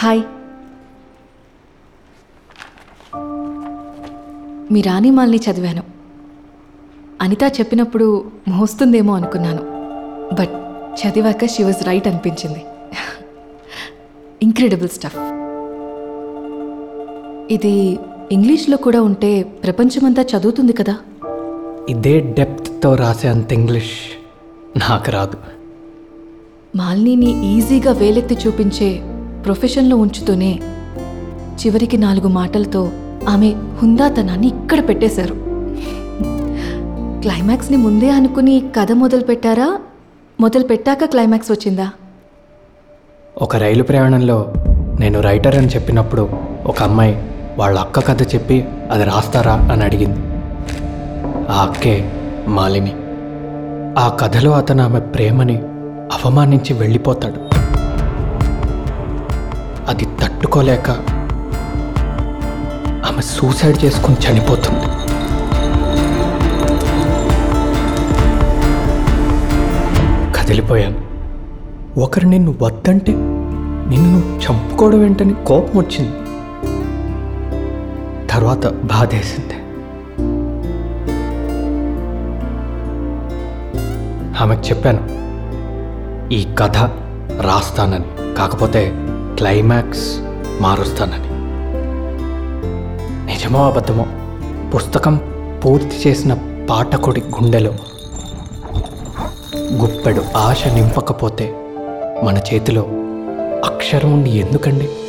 hi మీ రాణిమాల్ని చదివాను అనిత చెప్పినప్పుడు మోస్తుందేమో అనుకున్నాను బట్ చదివాక షీ వాజ్ రైట్ అనిపించింది ఇంక్రెడిబుల్ స్టఫ్ ఇది ఇంగ్లీష్లో కూడా ఉంటే ప్రపంచమంతా చదువుతుంది కదా ఇదే డెప్త్తో రాసే అంత ఇంగ్లీష్ నాకు రాదు మాలినిని ఈజీగా వేలెత్తి చూపించే ప్రొఫెషన్లో ఉంచుతూనే చివరికి నాలుగు మాటలతో ఆమె హుందాతనాన్ని ఇక్కడ పెట్టేశారు క్లైమాక్స్ని ముందే అనుకుని కథ మొదలు పెట్టారా మొదలు పెట్టాక క్లైమాక్స్ వచ్చిందా ఒక రైలు ప్రయాణంలో నేను రైటర్ అని చెప్పినప్పుడు ఒక అమ్మాయి వాళ్ళ అక్క కథ చెప్పి అది రాస్తారా అని అడిగింది ఆ అక్కే మాలిని ఆ కథలో అతను ఆమె ప్రేమని అవమానించి వెళ్ళిపోతాడు అది తట్టుకోలేక ఆమె సూసైడ్ చేసుకుని చనిపోతుంది కదిలిపోయాను ఒకరు నిన్ను వద్దంటే నిన్ను నువ్వు చంపుకోవడం ఏంటని కోపం వచ్చింది తర్వాత బాధేసింది ఆమెకు చెప్పాను ఈ కథ రాస్తానని కాకపోతే క్లైమాక్స్ మారుస్తానని నిజమో అబద్ధమో పుస్తకం పూర్తి చేసిన పాఠకుడి గుండెలో గుప్పెడు ఆశ నింపకపోతే మన చేతిలో అక్షరం ఉండి ఎందుకండి